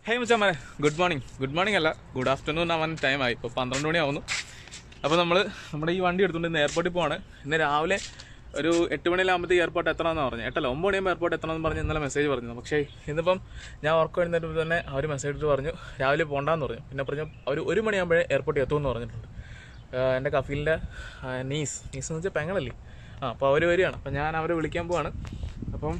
ഹേ മച്ചാമാരെ good morning good morning അല്ല good afternoon ആവാൻ ടൈമായി ഇപ്പോൾ പന്ത്രണ്ട് മണിയാവുന്നു അപ്പോൾ നമ്മൾ നമ്മുടെ ഈ വണ്ടി എടുത്തുകൊണ്ട് ഇന്ന് എയർപോർട്ടിൽ പോവാണ് ഇന്ന് രാവിലെ ഒരു എട്ട് മണിയിലാകുമ്പോഴത്തേക്ക് എയർപോർട്ട് എത്തണമെന്ന് പറഞ്ഞു എട്ടല്ല ഒമ്പത് മണിയാകുമ്പോൾ എയർപോർട്ട് എത്തണമെന്ന് പറഞ്ഞ് ഇന്നലെ മെസ്സേജ് പറഞ്ഞു പക്ഷേ ഇന്നിപ്പം ഞാൻ വർക്ക് വരുന്നതിന് തന്നെ അവർ മെസ്സേജ് ഇട്ട് പറഞ്ഞു രാവിലെ പോകണ്ടെന്ന് പറഞ്ഞു പിന്നെ പറഞ്ഞു അവർ ഒരു മണിയാകുമ്പോഴേ എയർപോർട്ടിൽ എത്തുമെന്ന് പറഞ്ഞിട്ടുണ്ട് ആഹ് എൻ്റെ കഫീലിൻ്റെ നീസ് നീസ് എന്ന് വെച്ചാൽ പെങ്ങളല്ലേ ആ അപ്പോൾ അവർ വരികയാണ് അപ്പോൾ ഞാൻ അവരെ വിളിക്കാൻ പോവാണ് അപ്പം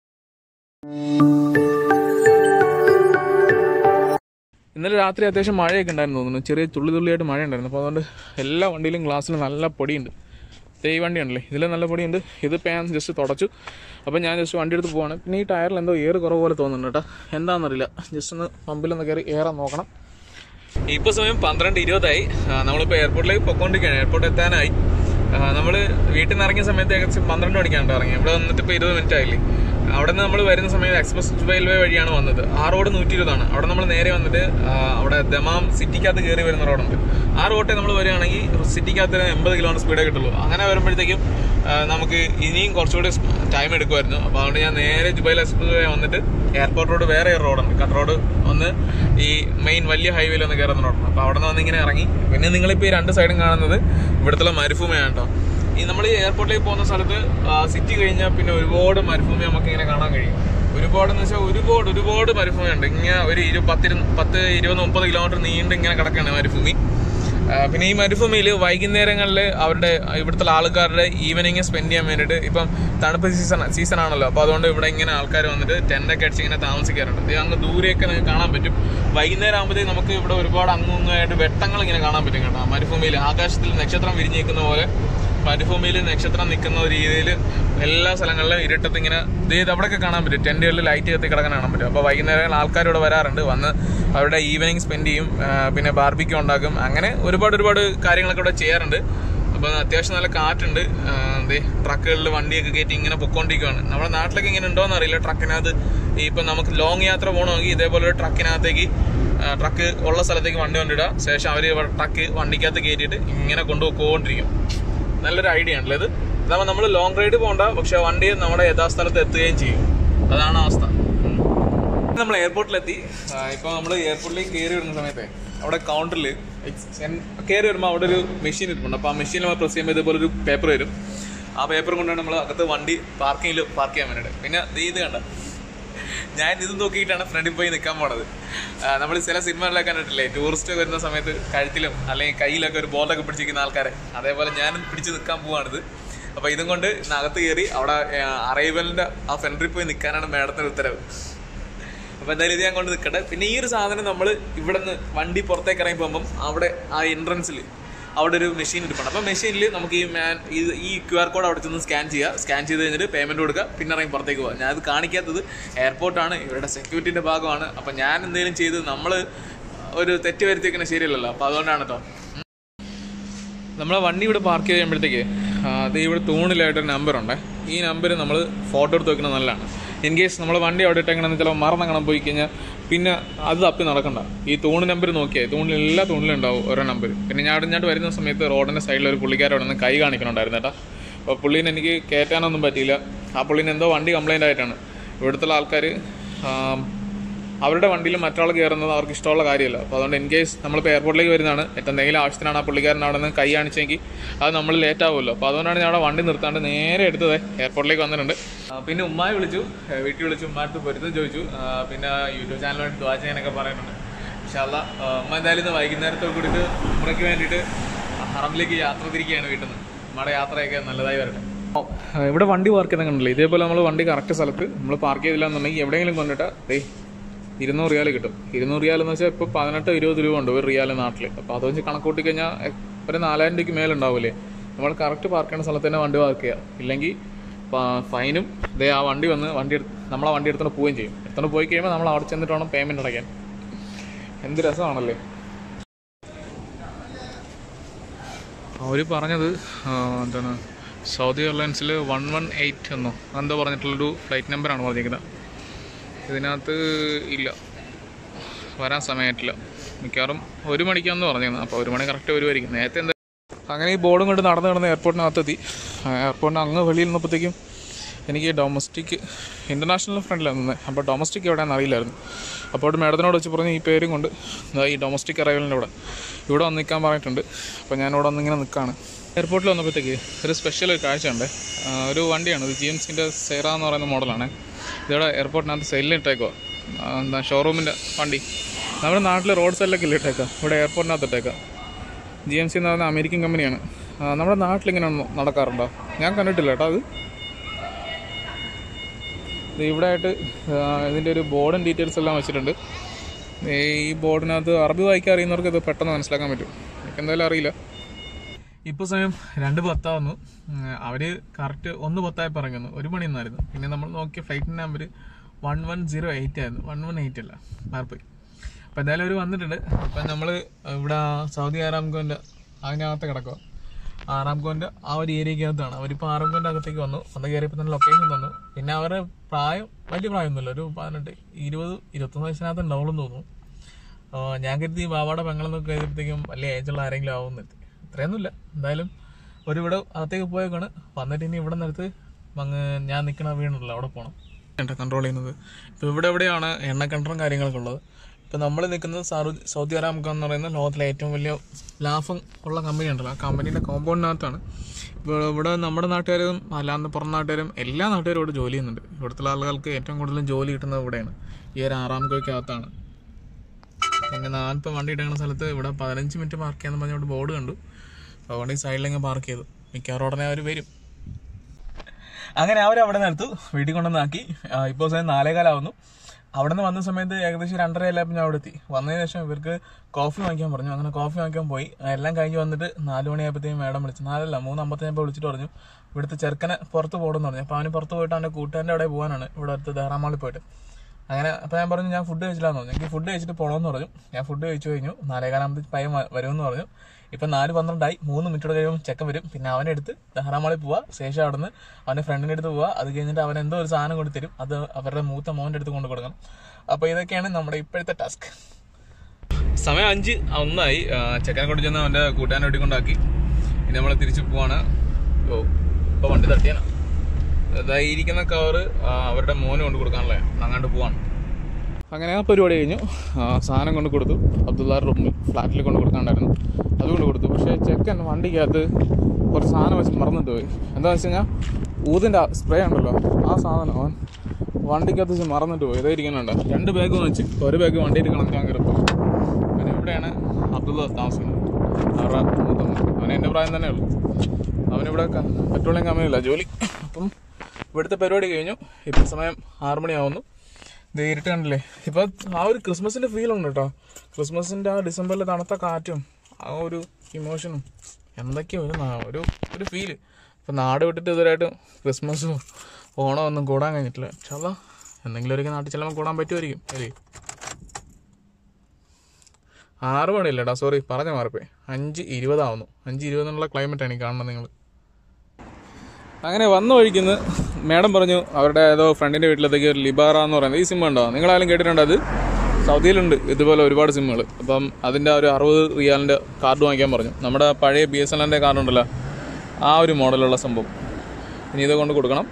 ഇന്നലെ രാത്രി അത്യാവശ്യം മഴയൊക്കെ ഉണ്ടായിരുന്നു തോന്നുന്നു ചെറിയ തുള്ളി തുള്ളിയായിട്ട് മഴ ഉണ്ടായിരുന്നു അപ്പോൾ അതുകൊണ്ട് എല്ലാ വണ്ടിയിലും ഗ്ലാസ്സിൽ നല്ല പൊടിയുണ്ട് ദേ ഈ വണ്ടിയാണല്ലേ ഇതിൽ നല്ല പൊടിയുണ്ട് ഇത് ഞാൻ ജസ്റ്റ് തുടച്ചു അപ്പോൾ ഞാൻ ജസ്റ്റ് വണ്ടി എടുത്ത് പോവാണ് പിന്നെ ഈ ടയറിൽ എന്തോ എയർ കുറവ് പോലെ തോന്നുന്നുണ്ട് കേട്ടോ എന്താണെന്നറിയില്ല ജസ്റ്റ് ഒന്ന് പമ്പിലൊന്ന് കയറി ഏറാൻ നോക്കണം ഇപ്പോൾ സമയം പന്ത്രണ്ട് ഇരുപതായി നമ്മളിപ്പോൾ എയർപോർട്ടിലേക്ക് പൊക്കോണ്ടിരിക്കുകയാണ് എയർപോർട്ട് എത്താനായി നമ്മൾ വീട്ടിൽ നിന്ന് ഇറങ്ങിയ സമയത്ത് ഏകദേശം പന്ത്രണ്ട് മണിക്കാണ് ഇറങ്ങി ഇവിടെ വന്നിട്ട് ഇപ്പോൾ ഇരുപത് മിനിറ്റ് ആയില്ലേ അവിടെ നിന്ന് നമ്മൾ വരുന്ന സമയത്ത് എക്സ്പ്രസ് റെയിൽവേ വഴിയാണ് വന്നത് ആ റോഡ് നൂറ്റി ഇരുപതാണ് അവിടെ നമ്മൾ നേരെ വന്നിട്ട് ആ, അവിടെ ദമാം സിറ്റിക്കകത്ത് കയറി വരുന്ന റോഡുണ്ട് ആ റോട്ടിൽ നമ്മൾ വരികയാണെങ്കിൽ സിറ്റിക്കകത്ത് എൺപത് കിലോമീറ്റർ സ്പീഡേ കിട്ടുള്ളൂ അങ്ങനെ വരുമ്പോഴത്തേക്കും ആ, നമുക്ക് ഇനിയും കുറച്ചുകൂടി ടൈം എടുക്കുമായിരുന്നു അപ്പോൾ അതുകൊണ്ട് ഞാൻ നേരെ ജുബൈൽ എക്സ്പ്രസ് വേ വന്നിട്ട് എയർപോർട്ട് റോഡ് വേറെ ഒരു റോഡുണ്ട് കട്ട് റോഡ് ഒന്ന് ഈ മെയിൻ വലിയ ഹൈവേയിൽ ഒന്ന് കയറുന്ന റോഡാണ് അപ്പോൾ അവിടെ നിന്ന് വന്ന് ഇങ്ങനെ ഇറങ്ങി പിന്നെ നിങ്ങളിപ്പോൾ ഈ രണ്ട് സൈഡും കാണുന്നത് ഇവിടുത്തെ മരുഭൂമിയാണ് കേട്ടോ ഈ നമ്മൾ ഈ എയർപോർട്ടിലേക്ക് പോകുന്ന സ്ഥലത്ത് സിറ്റി കഴിഞ്ഞാൽ പിന്നെ ഒരുപാട് മരുഭൂമി നമുക്ക് ഇങ്ങനെ കാണാൻ കഴിയും ഒരുപാട് എന്ന് വെച്ചാൽ ഒരുപാട് ഒരുപാട് മരുഭൂമിയുണ്ട് ഇങ്ങനെ ഒരു ഇരു പത്തിരു പത്ത് ഇരുപത് മുപ്പത് കിലോമീറ്റർ നീണ്ട് ഇങ്ങനെ കിടക്കുകയാണ് മരുഭൂമി ആ, പിന്നെ ഈ മരുഭൂമിയിൽ വൈകുന്നേരങ്ങളിൽ അവരുടെ ഇവിടുത്തെ ആൾക്കാരുടെ ഈവനിങ് സ്പെൻഡ് ചെയ്യാൻ വേണ്ടിയിട്ട് ഇപ്പം തണുപ്പ് സീസൺ സീസൺ ആണല്ലോ അപ്പോൾ അതുകൊണ്ട് ഇവിടെ ഇങ്ങനെ ആൾക്കാർ വന്നിട്ട് ടെൻ്റൊക്കെ അടിച്ച് ഇങ്ങനെ താമസിക്കാറുണ്ട് ഇത് അങ്ങ് ദൂരെയൊക്കെ നിങ്ങൾക്ക് കാണാൻ പറ്റും വൈകുന്നേരം ആകുമ്പോഴത്തേക്ക് നമുക്ക് ഇവിടെ ഒരുപാട് അങ്ങും ഇങ്ങുമായിട്ട് വെട്ടങ്ങൾ ഇങ്ങനെ കാണാൻ പറ്റും കേട്ടോ മരുഭൂമിയിൽ ആകാശത്തിൽ നക്ഷത്രം വിരിഞ്ഞേക്കുന്ന പോലെ മരുഭൂമിയിൽ നക്ഷത്രം നിൽക്കുന്ന രീതിയിൽ എല്ലാ സ്ഥലങ്ങളിലും ഇരുട്ടത്ത് ഇങ്ങനെ ഇത് അവിടെയൊക്കെ കാണാൻ പറ്റും ടെൻറ്റുകളിൽ ലൈറ്റ് കത്തി കിടക്കാൻ കാണാൻ പറ്റും അപ്പോൾ വൈകുന്നേരം ആൾക്കാർ ഇവിടെ വരാറുണ്ട് വന്ന് അവരുടെ ഈവനിങ് സ്പെൻഡ് ചെയ്യും ആ, പിന്നെ ബാർബിക്യൂ ഉണ്ടാക്കും അങ്ങനെ ഒരുപാട് ഒരുപാട് കാര്യങ്ങളൊക്കെ ഇവിടെ ചെയ്യാറുണ്ട് അപ്പോൾ അത്യാവശ്യം നല്ല കാറ്റുണ്ട് ആ, എന്തേ ട്രക്കുകളിൽ വണ്ടിയൊക്കെ കയറ്റി ഇങ്ങനെ പൊക്കോണ്ടിരിക്കുകയാണ് നമ്മുടെ നാട്ടിലൊക്കെ ഇങ്ങനെ ഉണ്ടോ എന്നറിയില്ല ട്രക്കിനകത്ത് ഇപ്പം നമുക്ക് ലോങ് യാത്ര പോകണമെങ്കിൽ ഇതേപോലെ ഒരു ട്രക്കിനകത്തേക്ക് ആ, ട്രക്ക് ഉള്ള സ്ഥലത്തേക്ക് വണ്ടി കൊണ്ടിടുക ശേഷം അവർ ട്രക്ക് വണ്ടിക്കകത്ത് കയറ്റിയിട്ട് ഇങ്ങനെ കൊണ്ടുപോയിക്കൊണ്ടിരിക്കും നല്ലൊരു ഐഡിയ ആണല്ലോ ഇത് അതാവുമ്പോൾ നമ്മൾ ലോങ് റൈഡ് പോകണ്ട പക്ഷെ വണ്ടി നമ്മുടെ യഥാസ്ഥലത്ത് എത്തുകയും ചെയ്യും അതാണ് അവസ്ഥ നമ്മൾ എയർപോർട്ടിലെത്തി ഇപ്പോൾ നമ്മൾ എയർപോർട്ടിലേക്ക് കയറി വരുന്ന സമയത്ത് അവിടെ കൗണ്ടറിൽ കയറി വരുമ്പോൾ അവിടെ ഒരു മെഷീൻ ഇരിപ്പുണ്ട് അപ്പോൾ ആ മെഷീനിൽ നമ്മൾ പ്രസ് ചെയ്യുമ്പോൾ ഇതുപോലെ ഒരു പേപ്പർ വരും ആ പേപ്പർ കൊണ്ടാണ് നമ്മൾ അകത്ത് വണ്ടി പാർക്കിങ്ങിൽ പാർക്ക് ചെയ്യാൻ വേണ്ടിയിട്ട് പിന്നെ ദേ ഇത് കണ്ട ഞാൻ ഇത് നോക്കിയിട്ടാണ് ഫ്രണ്ടിൽ പോയി നിൽക്കാൻ പോണത് നമ്മൾ ചില സിനിമകളിലൊക്കെ കണ്ടിട്ടില്ലേ ടൂറിസ്റ്റ് വരുന്ന സമയത്ത് കഴുത്തിലും അല്ലെങ്കിൽ കയ്യിലൊക്കെ ഒരു ബോർഡൊക്കെ പിടിച്ചിരിക്കുന്ന ആൾക്കാരെ അതേപോലെ ഞാനും പിടിച്ച് നിൽക്കാൻ പോവാണിത് അപ്പോൾ ഇതും കൊണ്ട് ഇന്ന് അകത്ത് കയറി അവിടെ അറൈവലിൻ്റെ ആ ഫ്രണ്ടിൽ പോയി നിൽക്കാനാണ് മേഡത്തിൻ്റെ ഉത്തരവ് അപ്പോൾ എന്തായാലും ഇത് ഞാൻ കൊണ്ട് നിൽക്കട്ടെ പിന്നെ ഈ ഒരു സാധനം നമ്മൾ ഇവിടെ നിന്ന് വണ്ടി പുറത്തേക്ക് ഇറങ്ങി പോകുമ്പം അവിടെ ആ എൻട്രൻസിൽ അവിടെ ഒരു മെഷീൻ ഇരിപ്പുണ്ട് അപ്പോൾ മെഷീനിൽ നമുക്ക് ഈ മാൻ ഇത് ഈ ക്യു ആർ കോഡ് അവിടെ ചെന്ന് സ്കാൻ ചെയ്യുക സ്കാൻ ചെയ്ത് കഴിഞ്ഞിട്ട് പേയ്മെൻറ്റ് കൊടുക്കുക പിന്നെ ഇറങ്ങി പുറത്തേക്ക് പോകുക ഞാനത് കാണിക്കാത്തത് എയർപോർട്ടാണ് ഇവരുടെ സെക്യൂരിറ്റിൻ്റെ ഭാഗമാണ് അപ്പോൾ ഞാൻ എന്തെങ്കിലും ചെയ്ത് നമ്മൾ ഒരു തെറ്റ് വരുത്തിയേക്കുന്ന ശരിയല്ലല്ലോ അപ്പോൾ അതുകൊണ്ടാണ് കേട്ടോ നമ്മളെ വണ്ടി ഇവിടെ പാർക്ക് ചെയ്യുമ്പോഴത്തേക്ക് അത് ഇവിടെ തൂണിലായിട്ടൊരു നമ്പറുണ്ട് ഈ നമ്പർ നമ്മൾ ഫോട്ടോ എടുത്ത് വെക്കുന്നത് നല്ലതാണ് ഇൻ കേസ് നമ്മൾ വണ്ടി അവിടെ ഇട്ടെങ്ങനെ ചിലപ്പോൾ മറന്നെങ്ങനെ പോയി കഴിഞ്ഞാൽ പിന്നെ അത് തപ്പി നടക്കണ്ട ഈ തൂണ് നമ്പർ നോക്കിയാൽ തൂണിൽ എല്ലാ തൂണിലും ഉണ്ടാവും ഓരോ നമ്പർ പിന്നെ ഞാൻ അവിടെ ഞാൻ വരുന്ന സമയത്ത് റോഡിൻ്റെ സൈഡിൽ ഒരു പുള്ളിക്കാരോട് നിന്ന് കൈ കാണിക്കണുണ്ടായിരുന്നു കേട്ടോ അപ്പോൾ പുള്ളീനെ എനിക്ക് കയറ്റാനൊന്നും പറ്റിയില്ല ആ പുള്ളീന് എന്തോ വണ്ടി കംപ്ലൈൻ്റ് ആയിട്ടാണ് ഇവിടുത്തെ ആൾക്കാർ അവരുടെ വണ്ടിയിൽ മറ്റൊരാൾ കയറുന്നത് അവർക്ക് ഇഷ്ടമുള്ള കാര്യമല്ല അപ്പോൾ അതുകൊണ്ട് ഇൻ കേസ് നമ്മളിപ്പോൾ എയർപോർട്ടിലേക്ക് വരുന്നതാണ് എന്തെങ്കിലും ആവശ്യത്തിനാണ് ആ പുള്ളിക്കാരൻ അവിടെ നിന്ന് കൈ കാണിച്ചെങ്കിൽ അത് നമ്മൾ ലേറ്റ് ആവുമല്ലോ അപ്പോൾ അതുകൊണ്ടാണ് ഞാൻ അവിടെ വണ്ടി നിർത്താണ്ട് നേരെ എടുത്തത് എയർപോർട്ടിലേക്ക് വന്നിട്ടുണ്ട് ആ, പിന്നെ ഉമ്മായി വിളിച്ചു ഏ, വീട്ടിൽ വിളിച്ചു ഉമ്മാടുത്ത് പൊരുത്തം ചോദിച്ചു ആ, പിന്നെ യൂട്യൂബ് ചാനലുമായിട്ട് ദ്വാ ചെയ്യാനൊക്കെ പറയുന്നുണ്ട് പക്ഷേ അല്ല ഉമ്മ എന്തായാലും ഇന്ന് വൈകുന്നേരത്തോട് കൂടിയിട്ട് ഉമ്മയ്ക്ക് വേണ്ടിയിട്ട് ഹറമിലേക്ക് യാത്ര തിരിക്കുകയാണ് വീട്ടിൽ നിന്ന് നമ്മുടെ യാത്രയൊക്കെ നല്ലതായി വരട്ടെ ഇവിടെ വണ്ടി പാർക്ക് ചെയ്താൽ കണ്ടില്ലേ ഇതേപോലെ നമ്മൾ വണ്ടി കറക്റ്റ് സ്ഥലത്ത് നമ്മൾ പാർക്ക് ചെയ്തില്ല എന്നുണ്ടെങ്കിൽ എവിടെയെങ്കിലും കൊണ്ടിട്ട് ദേ ഇരുന്നൂറ് റിയാൽ കിട്ടും ഇരുന്നൂറ് റിയാൽ എന്ന് വെച്ചാൽ ഇപ്പോൾ പതിനെട്ട് ഇരുപത് രൂപ ഉണ്ട് ഒരു റിയാൽ നാട്ടിൽ അപ്പോൾ അത് വെച്ച് കണക്ക് കൂട്ടി കഴിഞ്ഞാൽ എ- ഒരു നാലായിരം രൂപയ്ക്ക് മേലുണ്ടാവില്ലേ നമ്മൾ കറക്റ്റ് പാർക്ക് ചെയ്യുന്ന സ്ഥലത്ത് തന്നെ വണ്ടി പാർക്ക് ചെയ്യുക ഇല്ലെങ്കിൽ പ- ഫൈനും ദേ ആ വണ്ടി വന്ന് വണ്ടി എടുത്ത് നമ്മളെ വണ്ടി എടുത്തുകൊണ്ട് പോവുകയും ചെയ്യും എടുത്തുകൊണ്ട് പോയി കഴിയുമ്പോൾ നമ്മൾ അവിടെ ചെന്നിട്ട് വേണം പേയ്മെൻറ്റ് അടയ്ക്കാൻ എന്ത് രസമാണല്ലേ അവർ പറഞ്ഞത് ആ, എന്താണ് സൗദി എയർലൈൻസിൽ വൺ വൺ എയ്റ്റ് എന്നോ എന്തോ പറഞ്ഞിട്ടുള്ളൊരു ഫ്ലൈറ്റ് നമ്പറാണ് പറഞ്ഞിരിക്കുന്നത് ഇതിനകത്ത് ഇല്ല വരാൻ സമയമായിട്ടില്ല മിക്കവാറും ഒരു മണിക്കാന്ന് പറഞ്ഞിരുന്നത് അപ്പോൾ ഒരു മണി കറക്റ്റ് വരുമായിരിക്കും നേരത്തെ എന്താ അങ്ങനെ ഈ ബോർഡും കൊണ്ട് നടന്ന് നടന്ന് എയർപോർട്ടിനകത്തെത്തി എയർപോർട്ടിന് അങ്ങ് വെളിയിൽ നിന്നപ്പോഴത്തേക്കും എനിക്ക് ഡൊമസ്റ്റിക് ഇൻ്റർനാഷണൽ ഫ്രണ്ടിലാണ് നിന്നത് അപ്പോൾ ഡൊമസ്റ്റിക് എവിടെയാണെന്ന് അറിയില്ലായിരുന്നു അപ്പോൾ മേഡത്തിനോട് വെച്ച് പറഞ്ഞ് ഈ പേരും കൊണ്ട് ദാ ഈ ഡൊമസ്റ്റിക് അറൈവലിൻ്റെ ഇവിടെ ഇവിടെ വന്ന് നിൽക്കാൻ പറഞ്ഞിട്ടുണ്ട് അപ്പോൾ ഞാൻ ഇവിടെ വന്നിങ്ങനെ നിൽക്കുകയാണ് എയർപോർട്ടിൽ വന്നപ്പോഴത്തേക്ക് ഒരു സ്പെഷ്യൽ ഒരു കാഴ്ചയുണ്ട് ആ, ഒരു വണ്ടിയാണ് ഇത് ജി എം സിൻ്റെ സെറ എന്ന് പറയുന്ന മോഡലാണ് ഇതിവിടെ എയർപോർട്ടിനകത്ത് സെല്ലിൽ ഇട്ടേക്കുക എന്താ ഷോറൂമിൻ്റെ വണ്ടി നമ്മുടെ നാട്ടിൽ റോഡ് സൈഡിലൊക്കെ ഇല്ല ഇട്ടേക്കുക ഇവിടെ എയർപോർട്ടിനകത്ത് ഇട്ടേക്കുക ജി എം സി എന്ന് പറയുന്ന അമേരിക്കൻ കമ്പനിയാണ് ആ, നമ്മുടെ നാട്ടിലിങ്ങനെ ഒന്നും നടക്കാറുണ്ടോ ഞാൻ കണ്ടിട്ടില്ല കേട്ടോ അത് ഇത് ഇവിടെ ആയിട്ട് ആ, ഇതിൻ്റെ ഒരു ബോർഡും ഡീറ്റെയിൽസ് എല്ലാം വെച്ചിട്ടുണ്ട് ഈ ബോർഡിനകത്ത് അറബി വായിക്കാൻ അറിയുന്നവർക്ക് ഇത് പെട്ടെന്ന് മനസ്സിലാക്കാൻ പറ്റും എനിക്ക് എന്തായാലും അറിയില്ല ഇപ്പോൾ സമയം രണ്ട് പത്താവുന്നു അവർ കറക്റ്റ് ഒന്ന് പത്തായപ്പോൾ ഇറങ്ങുന്നു ഒരു മണി എന്നായിരുന്നു പിന്നെ നമ്മൾ നോക്കിയ flight number one one zero eight ആയിരുന്നു വൺ വൺ എയ്റ്റ് അല്ല മാറിപ്പോയി അപ്പോൾ എന്തായാലും അവർ വന്നിട്ടുണ്ട് അപ്പം നമ്മൾ ഇവിടെ സൗദി ആറാംകോൻ്റെ അതിനകത്ത് കിടക്കുക ആറാംകോൻ്റെ ആ ഒരു ഏരിയക്കകത്താണ് അവരിപ്പോൾ ആറാംകോൻ്റെ അകത്തേക്ക് വന്നു വന്ന് കയറിയപ്പോൾ തന്നെ ലൊക്കേഷൻ തന്നു പിന്നെ അവരുടെ പ്രായം വലിയ പ്രായമൊന്നുമില്ല ഒരു പതിനെട്ട് ഇരുപത് ഇരുപത്തൊന്ന് വയസ്സിനകത്ത് ഉണ്ടാവുള്ളൂ എന്ന് തോന്നുന്നു ആ, ഞാൻ കരുതി ബാബാടെ പെങ്ങളെന്നൊക്കെ കഴിയുമ്പോഴത്തേക്കും വലിയ ഏജുള്ള ആരെങ്കിലും ആവുമെന്ന് എത്തി അത്രയൊന്നുമില്ല എന്തായാലും ഒരു ഇവിടെ അകത്തേക്ക് പോയേക്കാണ് വന്നിട്ട് ഇനി ഇവിടെ നിന്നെടുത്ത് അങ്ങ് ഞാൻ നിൽക്കണ വീണല്ലോ അവിടെ പോകണം എണ്ണ കൺട്രോൾ ചെയ്യുന്നത് ഇപ്പോൾ ഇവിടെ എവിടെയാണ് എണ്ണ കണ്ടറും കാര്യങ്ങളൊക്കെ ഉള്ളത് ഇപ്പോൾ നമ്മൾ നിൽക്കുന്നത് സൗദി സൗദി അറാംകോ എന്ന് പറയുന്ന ലോകത്തിലെ ഏറ്റവും വലിയ ലാഭം ഉള്ള കമ്പനി ഉണ്ടല്ലോ ആ കമ്പനീൻ്റെ കോമ്പൗണ്ടിനകത്താണ് ഇപ്പോൾ ഇവിടെ നമ്മുടെ നാട്ടുകാരും അല്ലാതെ പുറം നാട്ടുകാരും എല്ലാ നാട്ടുകാരും ഇവിടെ ജോലി ചെയ്യുന്നുണ്ട് ഇവിടുത്തെ ആളുകൾക്ക് ഏറ്റവും കൂടുതൽ ജോലി കിട്ടുന്നത് ഇവിടെയാണ് ഈ ഒരു ആറാംകോയ്ക്കകത്താണ് പിന്നെ നാലിപ്പോൾ വണ്ടി ഇടേണ്ട സ്ഥലത്ത് ഇവിടെ പതിനഞ്ച് മിനിറ്റ് പാർക്ക് ചെയ്യാന്ന് പറഞ്ഞ ഇവിടെ ബോർഡ് കണ്ടു അപ്പോൾ വണ്ടി സൈഡിലെങ്കിൽ പാർക്ക് ചെയ്തു മിക്കവാറും ഉടനെ അവർ വരും അങ്ങനെ അവർ അവിടെ നിർത്തു വീട്ടിൽ കൊണ്ടുവന്നാക്കി ഇപ്പോൾ സമയം നാലേകാലാവുന്നു അവിടെ നിന്ന് വന്ന സമയത്ത് ഏകദേശം രണ്ടര എല്ലായപ്പോൾ ഞാൻ അവിടെ എത്തി വന്നതിന് ശേഷം ഇവർക്ക് കോഫി വാങ്ങിക്കാൻ പറഞ്ഞു അങ്ങനെ കോഫി വാങ്ങിക്കാൻ പോയി എല്ലാം കഴിഞ്ഞ് വന്നിട്ട് നാല് മണിയായപ്പോഴത്തേക്കും മേഡം വിളിച്ചു നാലല്ല മൂന്ന് അമ്പത്തഞ്ചപ്പോൾ വിളിച്ചിട്ട് പറഞ്ഞു ഇവിടുത്തെ ചെറുക്കനെ പുറത്ത് പോകണമെന്ന് പറഞ്ഞു അപ്പോൾ അവന് പുറത്ത് പോയിട്ട് അവൻ്റെ കൂട്ടുകാരൻ്റെ അവിടെ പോകാനാണ് ഇവിടെ അടുത്ത് ധാരാമാളിൽ പോയിട്ട് അങ്ങനെ അപ്പോൾ ഞാൻ പറഞ്ഞു ഞാൻ ഫുഡ് കഴിച്ചില്ലാന്ന് പറഞ്ഞു എനിക്ക് ഫുഡ് കഴിച്ചിട്ട് പോകണമെന്ന് പറഞ്ഞു ഞാൻ ഫുഡ് കഴിച്ചു കഴിഞ്ഞു നാലേകാലാകുമ്പോൾ പയ്യൻ വ- വരുമെന്ന് പറഞ്ഞു ഇപ്പം നാല് പന്ത്രണ്ടായി മൂന്ന് മിനിറ്റോട് കഴിയുമ്പോൾ ചെക്കൻ വരും പിന്നെ അവനെ എടുത്ത് ധാരാമാളിൽ പോവുക ശേഷം അവിടെ നിന്ന് അവൻ്റെ ഫ്രണ്ടിൻ്റെ അടുത്ത് പോവുക അത് കഴിഞ്ഞിട്ട് അവൻ എന്തോ ഒരു സാധനം കൊണ്ട് തരും അത് അവരുടെ മൂത്ത മോൻ്റെ അടുത്ത് കൊണ്ട് കൊടുക്കണം അപ്പോൾ ഇതൊക്കെയാണ് നമ്മുടെ ഇപ്പോഴത്തെ ടാസ്ക് സമയം അഞ്ച് ഒന്നായി ചെക്കനെ കൊണ്ട് ചെന്ന് അവൻ്റെ കൂട്ടുകാരനെ വീട്ടിൽ കൊണ്ടാക്കി ഇനി നമ്മൾ തിരിച്ചു പോവാണ് ഓ ഇപ്പോൾ വണ്ടി തട്ടിയാണ് അതായത് ഇരിക്കുന്ന കവറ് അവരുടെ മോന് കൊണ്ട് കൊടുക്കാനുള്ള അങ്ങാണ്ട് പോവാണ് അങ്ങനെ ആ പരിപാടി കഴിഞ്ഞു ആ, സാധനം കൊണ്ട് കൊടുത്തു അബ്ദുള്ള റൂമിൽ ഫ്ലാറ്റിൽ കൊണ്ട് കൊടുക്കാണ്ടായിരുന്നു അതുകൊണ്ട് കൊടുത്തു പക്ഷേ ചെക്കൻ വണ്ടിക്കകത്ത് കുറച്ച് സാധനം വെച്ച് മറന്നിട്ട് പോയി എന്താണെന്ന് വെച്ച് കഴിഞ്ഞാൽ ഊതിൻ്റെ സ്പ്രേ ഉണ്ടല്ലോ ആ സാധനം അവൻ വണ്ടിക്കകത്ത് വെച്ച് മറന്നിട്ട് പോയി ഇതേ ഇരിക്കുന്നുണ്ട് രണ്ട് ബാഗ് വെച്ച് ഒരു ബാഗ് വണ്ടിയിൽ കണക്കാൻ കയറപ്പോൾ അങ്ങനെ ഇവിടെയാണ് അബ്ദുള്ള താമസിക്കുന്നത് അവരുടെ മൂത്തമ്മ അവൻ എൻ്റെ പ്രായം തന്നെ ഉള്ളൂ അവനിവിടെ ക- പെട്രോളിയം കമ്പനിയില്ല ജോലി അപ്പം ഇവിടുത്തെ പരിപാടി കഴിഞ്ഞു ഇപ്പം സമയം ആറ് മണിയാവുന്നു ഇത് ഇരുട്ട് കണ്ടില്ലേ ഇപ്പം ആ ഒരു ക്രിസ്മസിൻ്റെ ഫീൽ ഉണ്ട് കേട്ടോ ക്രിസ്മസിൻ്റെ ആ ഡിസംബറിൽ തണുത്ത കാറ്റും ആ ഒരു ഇമോഷനും എന്തൊക്കെയോ ഒരു നാ- ഒരു ഒരു ഫീല് ഇപ്പം നാട് വിട്ടിട്ട് ഇതുവരെയായിട്ടും ക്രിസ്മസും ഓണം ഒന്നും കൂടാൻ കഴിഞ്ഞിട്ടില്ല പക്ഷേ എന്തെങ്കിലും ഒരിക്കൽ നാട്ടിൽ ചെല്ലുമ്പോൾ കൂടാൻ പറ്റുമായിരിക്കും അല്ലേ ആറ് മണിയല്ലേടാ സോറി പറഞ്ഞ മാറിപ്പോയി അഞ്ച് ഇരുപതാവുന്നു അഞ്ച് ഇരുപതിനുള്ള ക്ലൈമറ്റാണ് ഈ കാണുന്നത് നിങ്ങൾ അങ്ങനെ വന്ന വഴിക്കുന്ന് മേഡം പറഞ്ഞു അവരുടെ ഏതോ ഫ്രണ്ടിൻ്റെ വീട്ടിലത്തേക്ക് ഒരു ലിബാറ എന്ന് പറയുന്നത് ഈ സിം ഉണ്ടോ നിങ്ങളാരും കേട്ടിട്ടുണ്ടോ അത് സൗദിയിലുണ്ട് ഇതുപോലെ ഒരുപാട് സിമ്മുകൾ അപ്പം അതിൻ്റെ ഒരു അറുപത് റിയാലിൻ്റെ കാർഡ് വാങ്ങിക്കാൻ പറഞ്ഞു നമ്മുടെ പഴയ ബി എസ് എൻ എല്ലിൻ്റെ കാർഡ് ഉണ്ടല്ലോ ആ ഒരു മോഡലുള്ള സംഭവം ഇനി ഇത് കൊണ്ട് കൊടുക്കണം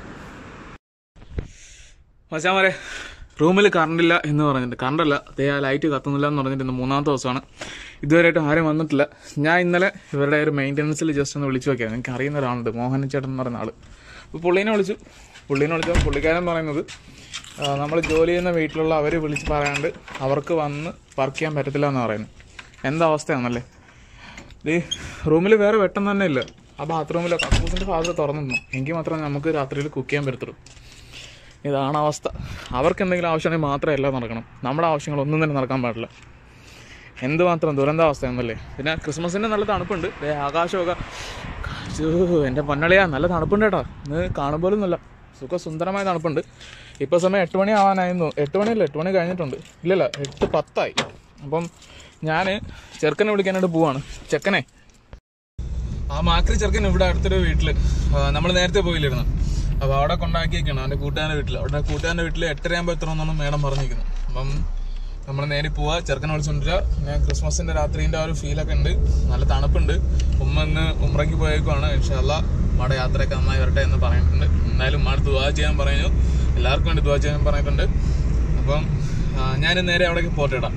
മച്ചാമാരെ റൂമിൽ കറണ്ടില്ല എന്ന് പറഞ്ഞിട്ട് കറണ്ടല്ല അതേ ആ ലൈറ്റ് കത്തുന്നില്ല എന്ന് പറഞ്ഞിട്ട് ഇന്ന് മൂന്നാമത്തെ ദിവസമാണ് ഇതുവരെയായിട്ട് ആരും വന്നിട്ടില്ല ഞാൻ ഇന്നലെ ഇവരുടെ ഒരു മെയിൻ്റനൻസിൽ ജസ്റ്റ് ഒന്ന് വിളിച്ചു നോക്കിയാണ് എനിക്ക് അറിയുന്ന ഒരാളുണ്ട് മോഹൻ ചേട്ടൻ എന്ന് പറയുന്ന ആൾ അപ്പോൾ പുള്ളീനെ വിളിച്ചു പുള്ളീനെ വിളിച്ചപ്പോൾ പുള്ളിക്കാരൻ പറയുന്നത് നമ്മൾ ജോലി ചെയ്യുന്ന വീട്ടിലുള്ള അവർ വിളിച്ച് പറയാണ്ട് അവർക്ക് വന്ന് വർക്ക് ചെയ്യാൻ പറ്റത്തില്ല എന്ന് പറയുന്നത് എന്താ അവസ്ഥയാണല്ലേ ഇത് റൂമിൽ വേറെ വെട്ടം തന്നെ ഇല്ല ആ ബാത്റൂമിലെ കക്കൂസിൻ്റെ ഭാഗത്ത് തുറന്നിരുന്നു എങ്കിൽ മാത്രമേ നമുക്ക് രാത്രിയിൽ കുക്ക് ചെയ്യാൻ പറ്റത്തുള്ളൂ ഇതാണ് അവസ്ഥ അവർക്ക് എന്തെങ്കിലും ആവശ്യമുണ്ടെങ്കിൽ മാത്രമേ എല്ലാം നടക്കണം നമ്മുടെ ആവശ്യങ്ങളൊന്നും തന്നെ നടക്കാൻ പാടില്ല എന്തുമാത്രം ദുരന്താവസ്ഥയാണല്ലേ പിന്നെ ക്രിസ്മസിന് നല്ല തണുപ്പുണ്ട് ദേ ആകാശമൊക്കെ ഛോ, എൻ്റെ പൊന്നളിയാ നല്ല തണുപ്പുണ്ട് കേട്ടോ ഇന്ന് കാണുമ്പോഴും നല്ല സുഖസുന്ദരമായ തണുപ്പുണ്ട് ഇപ്പോൾ സമയം എട്ട് മണി ആവാനായിരുന്നു എട്ട് മണിയല്ല എട്ട് മണി കഴിഞ്ഞിട്ടുണ്ട് ഇല്ലല്ല എട്ട് പത്തായി അപ്പം ഞാൻ ചെറുക്കനെ വിളിക്കാനായിട്ട് പോവാണ് ചെക്കനെ ആ മാക്രി ചെറുക്കൻ ഇവിടെ അടുത്തൊരു വീട്ടിൽ നമ്മൾ നേരത്തെ പോയില്ലായിരുന്നു അപ്പോൾ അവിടെ കൊണ്ടാക്കിയൊക്കെയാണ് അവൻ്റെ കൂട്ടുകാരൻ്റെ വീട്ടിൽ അവിടെ കൂട്ടുകാരൻ്റെ വീട്ടിൽ എട്ടരയാകുമ്പോൾ എത്തണമെന്നാണ് മേഡം പറഞ്ഞിരിക്കുന്നത് അപ്പം നമ്മൾ നേരെ പോവാ ചെറുക്കനെ വിളിച്ചോണ്ടിരിക്കുക പിന്നെ ക്രിസ്മസിന്റെ രാത്രിന്റെ ആ ഒരു ഫീലൊക്കെ ഉണ്ട് നല്ല തണുപ്പുണ്ട് ഉമ്മ ഇന്ന് ഉമ്രയ്ക്ക് പോയേക്കുവാണ് ഇൻഷാല്ല നമ്മുടെ യാത്രയൊക്കെ നന്നായി വരട്ടെ എന്ന് പറഞ്ഞിട്ടുണ്ട് എന്തായാലും ഉമ്മ ദുവാ ചെയ്യാൻ പറഞ്ഞു എല്ലാവർക്കും വേണ്ടി ദുവാ ചെയ്യാൻ പറഞ്ഞിട്ടുണ്ട് അപ്പം ഞാൻ നേരെ അവിടേക്ക് പോട്ടിടാം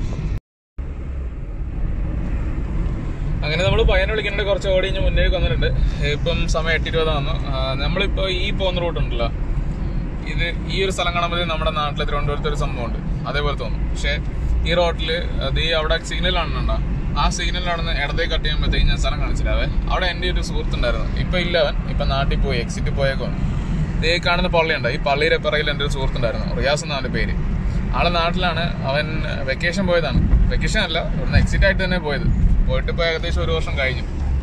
അങ്ങനെ നമ്മൾ പയ്യനെ വിളിക്കേണ്ട കുറച്ച് ഓടി കഴിഞ്ഞ് മുന്നേക്ക് വന്നിട്ടുണ്ട് ഇപ്പം സമയം എട്ട് ഇരുപതാന്ന് നമ്മളിപ്പോ ഈ പോകുന്ന റൂട്ട് ഉണ്ടല്ലോ ഇത് ഈ ഒരു സ്ഥലം കാണുമ്പോൾ നമ്മുടെ നാട്ടിലെ തിരുവനന്തപുരത്ത് ഒരു സംഭവമുണ്ട് അതേപോലെ തോന്നും പക്ഷേ ഈ റോട്ടില് അത് ഈ അവിടെ സിഗ്നൽ കാണുന്നുണ്ടോ ആ സിഗ്നൽ നടന്ന് ഇടത്തേക്ക് കട്ട് ചെയ്യുമ്പോഴത്തേക്ക് ഞാൻ സ്ഥലം കാണിച്ചില്ലാവേ അവിടെ എൻ്റെ ഒരു സുഹൃത്തുണ്ടായിരുന്നു ഇപ്പൊ ഇല്ല അവൻ ഇപ്പൊ നാട്ടിൽ പോയി എക്സിറ്റ് പോയേക്കാണ് ദേ ഈ കാണുന്ന പള്ളിയുണ്ട് ഈ പള്ളിയുടെ പിറകിൽ എൻ്റെ ഒരു സുഹൃത്തുണ്ടായിരുന്നു റിയാസ് എന്നാണ് അവൻ്റെ പേര് ആളെ നാട്ടിലാണ് അവൻ വെക്കേഷൻ പോയതാണ് വെക്കേഷൻ അല്ല ഇവിടുന്ന് എക്സിറ്റ് ആയിട്ട് തന്നെ പോയത് പോയിട്ട് ഇപ്പോൾ ഏകദേശം ഒരു വർഷം കഴിഞ്ഞു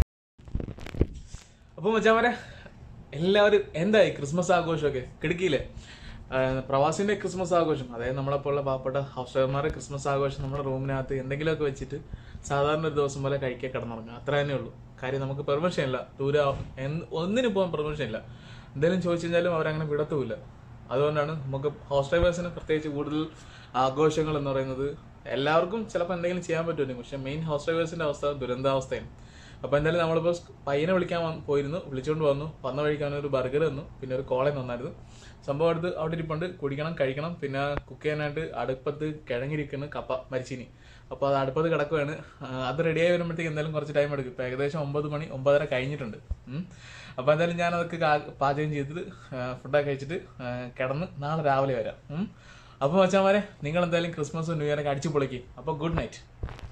അപ്പോൾ മച്ചാമരെ എല്ലാവരും എന്തായി ക്രിസ്മസ് ആഘോഷമൊക്കെ കിടക്കിയില്ലേ പ്രവാസിന്റെ ക്രിസ്മസ് ആഘോഷം അതായത് നമ്മളെപ്പോലുള്ള പാവപ്പെട്ട ഹൗസ് വൈഫർമാരുടെ ക്രിസ്മസ് ആഘോഷം നമ്മുടെ റൂമിനകത്ത് എന്തെങ്കിലുമൊക്കെ വെച്ചിട്ട് സാധാരണ ഒരു ദിവസം പോലെ കഴിക്കാൻ കിടന്നുറങ്ങുക അത്ര തന്നെ ഉള്ളൂ കാര്യം നമുക്ക് പെർമിഷൻ ഇല്ല ദൂരെ ഒന്നിനും പോകാൻ പെർമിഷൻ ഇല്ല എന്തെങ്കിലും ചോദിച്ചു കഴിഞ്ഞാലും അവരങ്ങനെ വിടത്തുമില്ല അതുകൊണ്ടാണ് നമുക്ക് ഹൗസ് ഡ്രൈവേഴ്സിന് പ്രത്യേകിച്ച് കൂടുതൽ ആഘോഷങ്ങൾ എന്ന് പറയുന്നത് എല്ലാവർക്കും ചിലപ്പോൾ എന്തെങ്കിലും ചെയ്യാൻ പറ്റുമായിരിക്കും പക്ഷെ മെയിൻ ഹൗസ് ഡ്രൈവേഴ്സിന്റെ അവസ്ഥ ദുരന്താവസ്ഥയാണ് അപ്പൊ എന്തായാലും നമ്മളിപ്പോൾ പയ്യനെ വിളിക്കാൻ വന്ന് പോയിരുന്നു വിളിച്ചുകൊണ്ട് വന്നു വന്ന വഴിക്ക് അവന് ഒരു ബർഗർ തന്നു പിന്നെ ഒരു കോളയും തന്നായിരുന്നു സംഭവം എടുത്ത് അവിടെ ഇരിപ്പുണ്ട് കുടിക്കണം കഴിക്കണം പിന്നെ കുക്ക് ചെയ്യാനായിട്ട് അടുപ്പത്ത് കിഴങ്ങിരിക്കുന്നു കപ്പ മരിച്ചിനി അപ്പോൾ അത് അടുപ്പത്ത് കിടക്കുകയാണ് ആ, അത് റെഡിയായി വരുമ്പോഴത്തേക്ക് എന്തായാലും കുറച്ച് ടൈം എടുക്കും ഇപ്പം ഏകദേശം ഒമ്പത് മണി ഒമ്പതര കഴിഞ്ഞിട്ടുണ്ട് ഉം. അപ്പോൾ എന്തായാലും ഞാൻ അതൊക്കെ കാ- പാചകം ചെയ്തിട്ട് ഫുഡൊക്കെ കഴിച്ചിട്ട് ആ, കിടന്ന് നാളെ രാവിലെ വരാം ഉം. അപ്പോൾ മച്ചാമാരെ നിങ്ങൾ എന്തായാലും ക്രിസ്മസ് ന്യൂ ഇയറൊക്കെ അടിച്ചു പൊളിക്കും അപ്പോൾ ഗുഡ് നൈറ്റ്